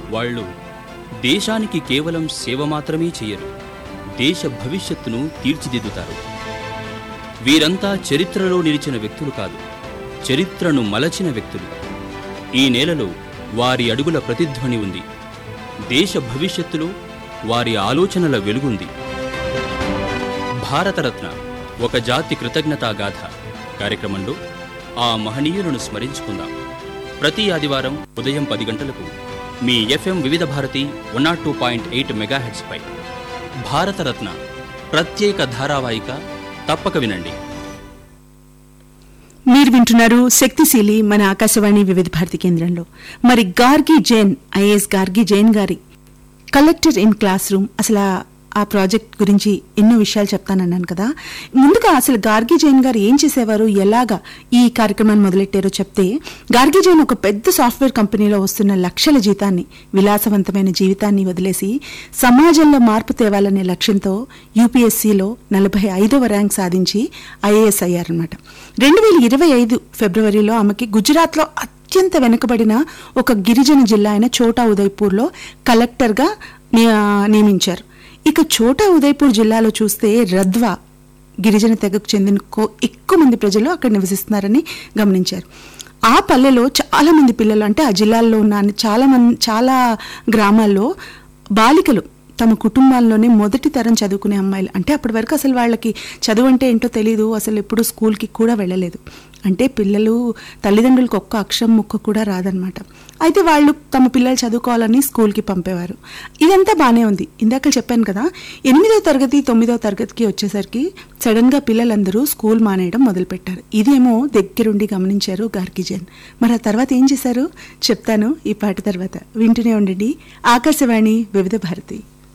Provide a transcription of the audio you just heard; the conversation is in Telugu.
వాళ్ళు దేశానికి కేవలం సేవ మాత్రమే చేయరు దేశ భవిష్యత్తును తీర్చిదిద్దుతారు వీరంతా చరిత్రలో నిలిచిన వ్యక్తులు కాదు చరిత్రను మలచిన వ్యక్తులు ఈ నేలలో వారి అడుగుల ప్రతిధ్వని ఉంది దేశ భవిష్యత్తులో వారి ఆలోచనల వెలుగుంది భారతరత్న ఒక జాతి కృతజ్ఞతా గాథ కార్యక్రమంలో ఆ మహనీయులను స్మరించుకుందాం ప్రతి ఆదివారం ఉదయం పది గంటలకు మీ FM Vividh Bharati one nought two point eight మెగాహెడ్స్పై భారతరత్న ప్రత్యేక ధారావాహిక తప్పక వినండి మీరు వింటున్నారు శక్తిశీలి మన ఆకాశవాణి వివిధ భారతి కేంద్రంలో మరి గార్గి జైన్ ఐఏఎస్ గార్గి జైన్ గారి కలెక్టర్ ఇన్ క్లాస్ రూమ్ అసలు ఆ- ఆ ప్రాజెక్ట్ గురించి ఎన్నో విషయాలు చెప్తానన్నాను కదా ముందుగా అసలు గార్గి జైన్ గారు ఏం చేసేవారు ఎలాగా ఈ కార్యక్రమాన్ని మొదలెట్టారో చెప్తే గార్గి జైన్ ఒక పెద్ద సాఫ్ట్వేర్ కంపెనీలో వస్తున్న లక్షల జీతాన్ని విలాసవంతమైన జీవితాన్ని వదిలేసి సమాజంలో మార్పు తేవాలనే లక్ష్యంతో యూపీఎస్సీలో నలభై ఐదవ ర్యాంక్ సాధించి ఐఏఎస్ అయ్యారనమాట రెండు వేల ఇరవై ఐదు ఫిబ్రవరిలో ఆమెకి గుజరాత్లో అత్యంత వెనుకబడిన ఒక గిరిజన జిల్లా అయిన చోటా ఉదయ్పూర్లో కలెక్టర్గా నియ- నియమించారు ఇక చోటా ఉదయ్పూర్ జిల్లాలో చూస్తే రద్వా గిరిజన తెగకు చెందిన కో- ఎక్కువ మంది ప్రజలు అక్కడ నివసిస్తున్నారని గమనించారు ఆ పల్లెలో చాలా మంది పిల్లలు అంటే ఆ జిల్లాల్లో ఉన్న అన్ని- చాలా మంది చాలా గ్రామాల్లో బాలికలు తమ కుటుంబాల్లోనే మొదటి తరం చదువుకునే అమ్మాయిలు అంటే అప్పటి వరకు అసలు వాళ్ళకి చదువు అంటే ఏంటో తెలియదు అసలు ఎప్పుడు స్కూల్కి కూడా వెళ్ళలేదు అంటే పిల్లలు తల్లిదండ్రులకు ఒక్క అక్షరం ముక్క కూడా రాదనమాట అయితే వాళ్ళు తమ పిల్లలు చదువుకోవాలని స్కూల్కి పంపేవారు ఇదంతా బాగానే ఉంది ఇందాక చెప్పాను కదా ఎనిమిదో తరగతి తొమ్మిదో తరగతికి వచ్చేసరికి సడన్గా పిల్లలందరూ స్కూల్ మానేయడం మొదలుపెట్టారు ఇదేమో దగ్గరుండి గమనించారు గార్గిజన్ మరి ఆ తర్వాత ఏం చేశారు చెప్తాను ఈ పాట తర్వాత వింటూనే ఉండండి ఆకాశవాణి వివిధ భారతి